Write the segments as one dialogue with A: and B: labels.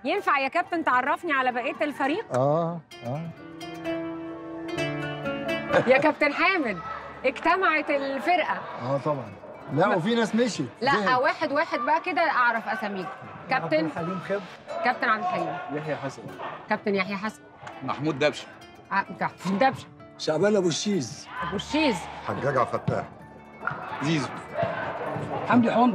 A: ينفع يا كابتن تعرفني على بقيه الفريق
B: اه اه
A: يا كابتن حامد اجتمعت الفرقه
B: اه طبعا لا وفي ناس مشيت
A: لا
B: زهقت.
A: واحد واحد بقى كده اعرف اساميكم كابتن
C: حليم خب
A: كابتن عبد الحليم
C: يحيى حسن
A: كابتن يحيى حسن
D: محمود دبشه
A: ع- كابتن دبشه
E: شعبان ابو الشيز
A: ابو الشيز
F: حجاج عبد الفتاح
D: زيزو
C: حمدي حمدي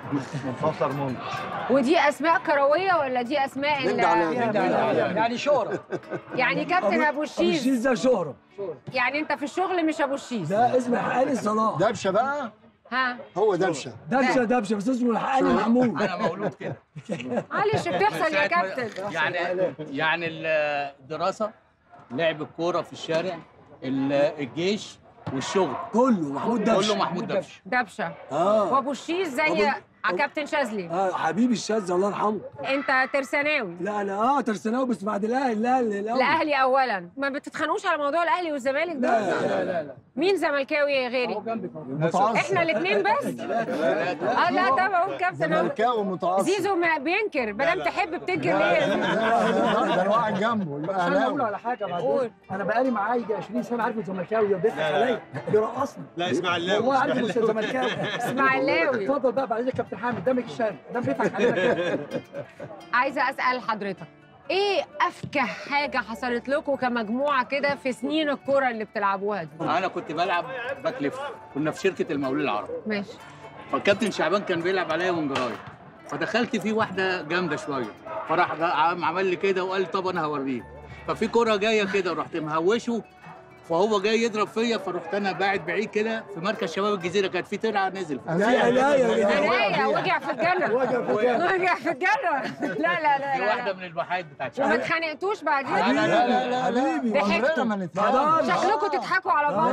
F: منتصر منتصر
A: ودي اسماء كرويه ولا دي اسماء
E: نبدأ على-
A: ال-
C: يعني شهرة
A: يعني كابتن ابو
E: ابو
A: الشيز
E: الشيز ده شهره
A: يعني انت في الشغل مش ابو الشيز
E: ده اسم حقاني صلاح
B: دبشه بقى
A: ها
B: هو دبشه
E: دبشه دبشه بس اسمه الحقاني محمود
D: انا مولود كده
A: معلش بتحصل يا كابتن
D: يعني يعني الدراسه لعب الكوره في الشارع ال- الجيش والشغل
E: كله محمود دبشه
D: كله محمود دبشه
A: دبشه
E: اه
A: وابو الشيز زي
E: أبو-
A: كابتن شاذلي
E: اه حبيبي الشاذ الله يرحمه
A: انت ترساناوي
E: لا انا اه ترساناوي بس بعد الاهلي الاهلي الأول.
A: الاهلي اولا ما بتتخانقوش على موضوع الاهلي والزمالك
E: لا
A: ده
E: لا لا لا
A: مين زملكاوي غيري
B: متعصب
A: احنا الاثنين بس اه لا طبعا كابتن أهو.
B: زملكاوي متعصب
A: زيزو ما بينكر ما دام تحب بتنكر ليه
B: لا، ده الواحد جنبه يبقى
C: انا اقول
B: اهلاوي
C: على حاجه
A: قول.
C: بعدين انا بقالي معاه يجي 20 سنه عارف الزملكاوي بيضحك عليا بيرقصني
F: لا اسماعيلاوي
C: والله عارف إنه الزملكاوي
A: اسماعيلاوي
C: اتفضل بقى بعد اذنك كابتن حامد دمك الشارع ده بيضحك علينا كده
A: عايزه اسال حضرتك ايه افكه حاجه حصلت لكم كمجموعه كده في سنين الكوره اللي بتلعبوها دي
D: انا كنت بلعب باك ليفت كنا في شركه المقاولين العرب
A: ماشي
D: فالكابتن شعبان كان بيلعب عليا وينجراي فدخلت فيه واحده جامده شويه فراح جا- عم- عمل لي كده وقال لي طب انا هوريك ففي كره جايه كده رحت مهوشه فهو جاي يضرب فيا فرحت انا باعد بعيد كده في مركز شباب الجزيره كانت في ترعه نزل
E: في عناية
A: عناية وجع في الجنة وجع في الجنة لا لا لا
D: دي واحده
A: لا
D: من البحات بتاعت
A: وما
D: شعبان
A: اتخانقتوش بعدين
D: لا، لا،
B: لا لا لا لا
E: حبيبي.
B: عمرنا ما نتفاهم
A: شكلكم تضحكوا على بعض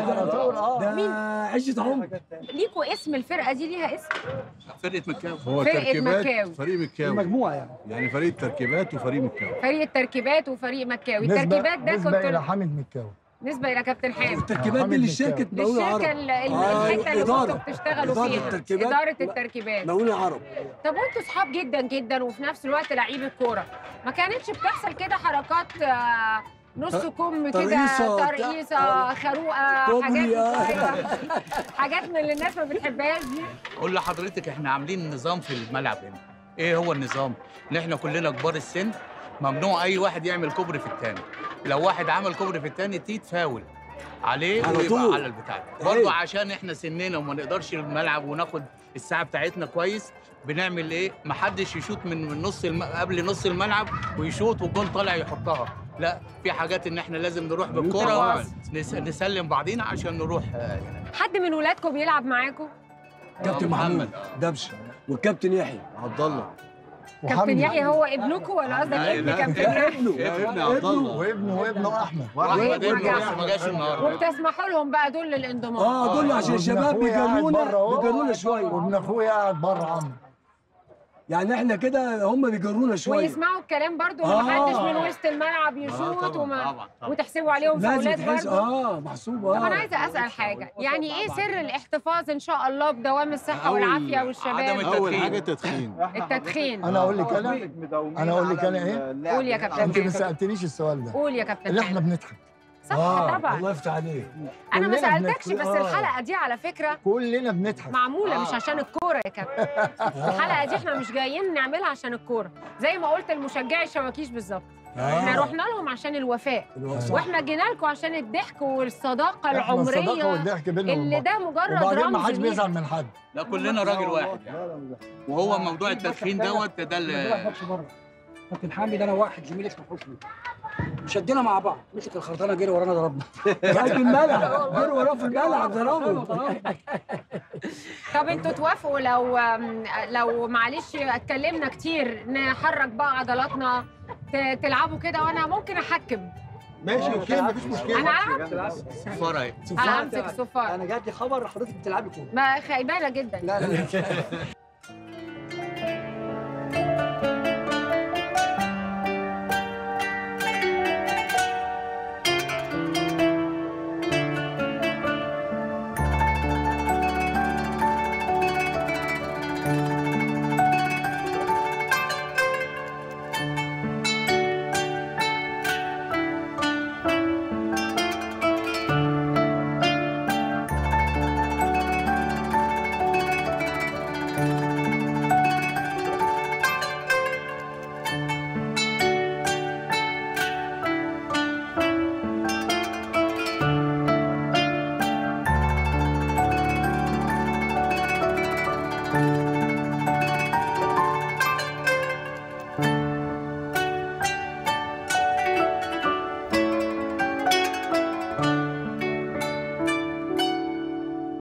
E: ده عشة عمر
A: ليكوا اسم الفرقة دي ليها اسم
D: فرقه مكاوي
G: هو
A: فرقة
G: تركيبات
A: مكاوي.
G: فريق مكاوي
C: المجموعه يعني
G: يعني فريق تركيبات وفريق مكاوي
A: فريق التركيبات وفريق مكاوي
B: نسبة-
A: التركيبات ده
B: نسبة إلى
A: كنت
B: حامد مكاوي
A: نسبة إلى كابتن حامد
E: التركيبات دي للشركة مقاولين
A: للشركة
E: العرب
A: ال- ال-
E: آه،
A: الحتة اللي
E: إدارة.
A: كنتوا بتشتغلوا
E: إدارة
A: فيها
E: التركيبات.
A: إدارة التركيبات
E: مقاولين العرب
A: طب وانتوا صحاب جدا جدا وفي نفس الوقت لعيبه كوره ما كانتش بتحصل كده حركات آه، نص كم كده
E: ترقيصة،
A: ترقيصه خروقه
E: كوبري، آه.
A: حاجات حاجات من اللي الناس ما بتحبهاش دي
D: قول لحضرتك احنا عاملين نظام في الملعب هنا ايه هو النظام ان احنا كلنا كبار السن ممنوع اي واحد يعمل كوبري في التاني لو واحد عمل كوبري في التاني تيت فاول عليه
E: على
D: ويبقى
E: طول.
D: على البتاع
E: أيوة.
D: برضه عشان احنا سننا وما نقدرش الملعب وناخد الساعه بتاعتنا كويس بنعمل ايه محدش يشوط من من نص الم... قبل نص الملعب ويشوط والجون طالع يحطها لا في حاجات ان احنا لازم نروح بالكره نس... نسلم بعضينا عشان نروح آه،
A: حد من ولادكم بيلعب معاكم
E: كابتن محمد
D: محمد.
E: دبشه والكابتن يحيى
G: عبد الله
A: كابتن يحيى هو ابنكم ولا قصدك
D: لا،
A: ابن
D: لا،
A: كابتن يحيى
E: ابنه
G: يا ابن عبد الله
B: وابنه وابنه احمد
D: واحمد ابنه
A: وجع.
D: بس ما جاش النهارده
A: وبتسمحوا لهم بقى دول للانضمام
E: اه دول عشان
B: وابن
E: الشباب
B: أخويا قاعد
E: بيجرونا
B: بره أهو.
E: بيجرونا شويه
B: وابن اخويا قاعد بره عمرو
E: يعني احنا كده هم بيجرونا شويه
A: ويسمعوا الكلام برضو
E: آه.
A: ومحدش من وسط الملعب يشوط
D: طبعاً،
A: وما
D: طبعاً، طبعاً.
A: وتحسبوا عليهم
E: لازم
A: فاولات
E: تحس
A: برضو
E: اه محسوب اه
A: طب انا عايزه اسال حاجه يعني ايه سر الاحتفاظ ان شاء الله بدوام الصحه
D: أول-
A: والعافيه
D: عدم
A: والشباب
D: الت-
G: اول
D: التدخين.
G: حاجه تدخين
A: التدخين
B: انا اقول لك انا انا اقول لك انا ايه
A: قول يا كابتن
B: انت ما
A: حامد
B: سالتنيش السؤال ده
A: قول يا كابتن
B: اللي احنا
A: حامد
B: بنضحك
A: صح
E: اه
A: طبعا
E: الله يفتح عليك
A: انا ما
B: كلنا
A: سالتكش
B: بنضحك.
A: بس
E: آه.
A: الحلقه دي على فكره
B: كلنا بنضحك
A: معموله مش
D: آه.
A: عشان الكوره يا كابتن الحلقه دي احنا مش جايين نعملها عشان الكوره زي ما قلت المشجعي الشواكيش بالظبط احنا رحنا لهم عشان الوفاء
E: الوفاء.
A: واحنا جينا لكم عشان الضحك والصداقه
B: احنا الصداقه
A: العمريه
B: والضحك بينا
A: اللي
B: وبين
A: ده
B: بعض.
A: مجرد
B: وبعدين ما
A: رمز
B: حدش
A: ليه.
B: بيزعل من حد
D: لا كلنا راجل واحد وهو موضوع التدخين دوت ده
C: بنلعب
D: اللي
C: ماتش بره كابتن حامد انا واحد زميلي اسمه حسني شدينا مع بعض مسك الخرطانه جري ورانا ضربنا
E: قلب الملعب جروا وراه في الملعب ضربوا
A: طب انتوا توافقوا لو لو معلش اتكلمنا كتير نحرك بقى عضلاتنا ت- تلعبوا كده وانا ممكن احكم
F: ماشي اوكي مفيش مشكله
A: انا العب
D: فرع ايه
A: انا امسك الصفار
C: انا جات لي خبر حضرتك بتلعبي كوره
A: ما خيبانه جدا
C: لا لا